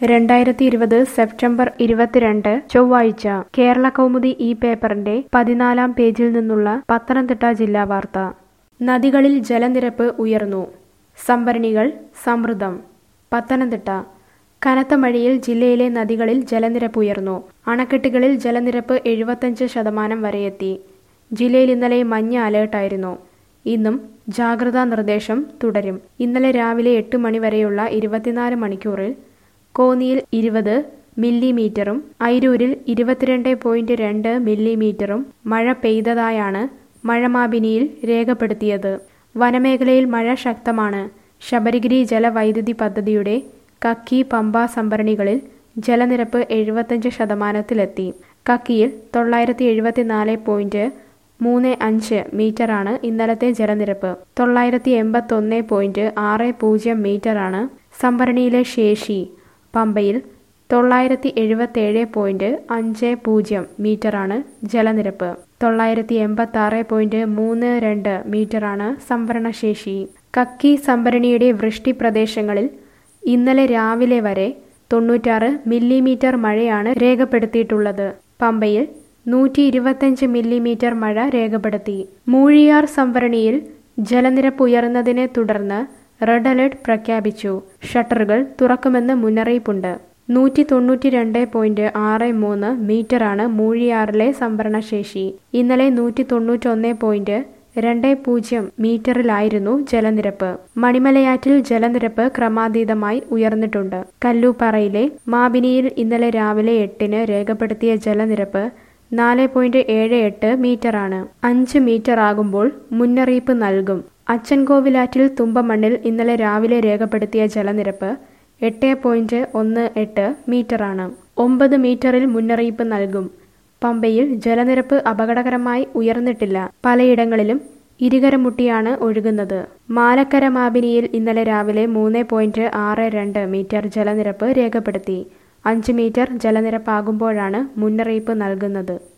രണ്ടായിരത്തി ഇരുപത് സെപ്റ്റംബർ ഇരുപത്തിരണ്ട് ചൊവ്വാഴ്ച കേരള കൗമുദി ഈ പേപ്പറിന്റെ പതിനാലാം പേജിൽ നിന്നുള്ള പത്തനംതിട്ട ജില്ലാ വാർത്ത നദികളിൽ ജലനിരപ്പ് ഉയർന്നു സംഭരണികൾ സമൃദ്ധം പത്തനംതിട്ട കനത്ത മഴയിൽ ജില്ലയിലെ നദികളിൽ ജലനിരപ്പ് ഉയർന്നു അണക്കെട്ടുകളിൽ ജലനിരപ്പ് എഴുപത്തഞ്ച് ശതമാനം വരെയെത്തി ജില്ലയിൽ ഇന്നലെ മഞ്ഞ അലേർട്ടായിരുന്നു ഇന്നും ജാഗ്രതാ നിർദ്ദേശം തുടരും ഇന്നലെ രാവിലെ എട്ട് മണി വരെയുള്ള ഇരുപത്തിനാല് മണിക്കൂറിൽ കോന്നിയിൽ ഇരുപത് മില്ലിമീറ്ററും ഐരൂരിൽ ഇരുപത്തിരണ്ട് പോയിന്റ് രണ്ട് മില്ലിമീറ്ററും മഴ പെയ്തതായാണ് മഴമാപിനിയിൽ രേഖപ്പെടുത്തിയത് വനമേഖലയിൽ മഴ ശക്തമാണ് ശബരിഗിരി ജലവൈദ്യുതി പദ്ധതിയുടെ കക്കി പമ്പ സംഭരണികളിൽ ജലനിരപ്പ് എഴുപത്തഞ്ച് ശതമാനത്തിലെത്തി കക്കിയിൽ തൊള്ളായിരത്തി എഴുപത്തിനാല് പോയിന്റ് മൂന്ന് അഞ്ച് മീറ്ററാണ് ഇന്നലത്തെ ജലനിരപ്പ് തൊള്ളായിരത്തി എൺപത്തൊന്ന് പോയിന്റ് ആറ് പൂജ്യം മീറ്ററാണ് സംഭരണിയിലെ ശേഷി പമ്പയിൽ തൊള്ളായിരത്തി എഴുപത്തേഴ് പോയിന്റ് അഞ്ച് പൂജ്യം മീറ്ററാണ് ജലനിരപ്പ് തൊള്ളായിരത്തി എൺപത്തി ആറ് പോയിന്റ് മൂന്ന് രണ്ട് മീറ്ററാണ് സംഭരണശേഷി കക്കി സംഭരണിയുടെ വൃഷ്ടി പ്രദേശങ്ങളിൽ ഇന്നലെ രാവിലെ വരെ തൊണ്ണൂറ്റാറ് മില്ലിമീറ്റർ മഴയാണ് രേഖപ്പെടുത്തിയിട്ടുള്ളത് പമ്പയിൽ നൂറ്റി ഇരുപത്തഞ്ച് മില്ലിമീറ്റർ മഴ രേഖപ്പെടുത്തി മൂഴിയാർ സംഭരണിയിൽ ജലനിരപ്പ് ഉയർന്നതിനെ തുടർന്ന് റെഡ് അലർട്ട് പ്രഖ്യാപിച്ചു ഷട്ടറുകൾ തുറക്കുമെന്ന് മുന്നറിയിപ്പുണ്ട് നൂറ്റി തൊണ്ണൂറ്റി രണ്ട് പോയിന്റ് ആറ് മൂന്ന് മീറ്ററാണ് മൂഴിയാറിലെ സംഭരണശേഷി ഇന്നലെ നൂറ്റി തൊണ്ണൂറ്റൊന്ന് പോയിന്റ് രണ്ട് പൂജ്യം മീറ്ററിലായിരുന്നു ജലനിരപ്പ് മണിമലയാറ്റിൽ ജലനിരപ്പ് ക്രമാതീതമായി ഉയർന്നിട്ടുണ്ട് കല്ലൂപ്പാറയിലെ മാബിനിയിൽ ഇന്നലെ രാവിലെ എട്ടിന് രേഖപ്പെടുത്തിയ ജലനിരപ്പ് നാല് പോയിന്റ് ഏഴ് എട്ട് മീറ്ററാണ് അഞ്ച് മീറ്റർ ആകുമ്പോൾ മുന്നറിയിപ്പ് നൽകും അച്ചൻകോവിലാറ്റിൽ തുമ്പമണ്ണിൽ ഇന്നലെ രാവിലെ രേഖപ്പെടുത്തിയ ജലനിരപ്പ് എട്ട് പോയിന്റ് ഒന്ന് എട്ട് മീറ്ററാണ് ഒമ്പത് മീറ്ററിൽ മുന്നറിയിപ്പ് നൽകും പമ്പയിൽ ജലനിരപ്പ് അപകടകരമായി ഉയർന്നിട്ടില്ല പലയിടങ്ങളിലും ഇരുകരമുട്ടിയാണ് ഒഴുകുന്നത് മാലക്കര മാബിനിയിൽ ഇന്നലെ രാവിലെ മൂന്ന് പോയിന്റ് ആറ് രണ്ട് മീറ്റർ ജലനിരപ്പ് രേഖപ്പെടുത്തി അഞ്ച് മീറ്റർ ജലനിരപ്പാകുമ്പോഴാണ് മുന്നറിയിപ്പ് നൽകുന്നത്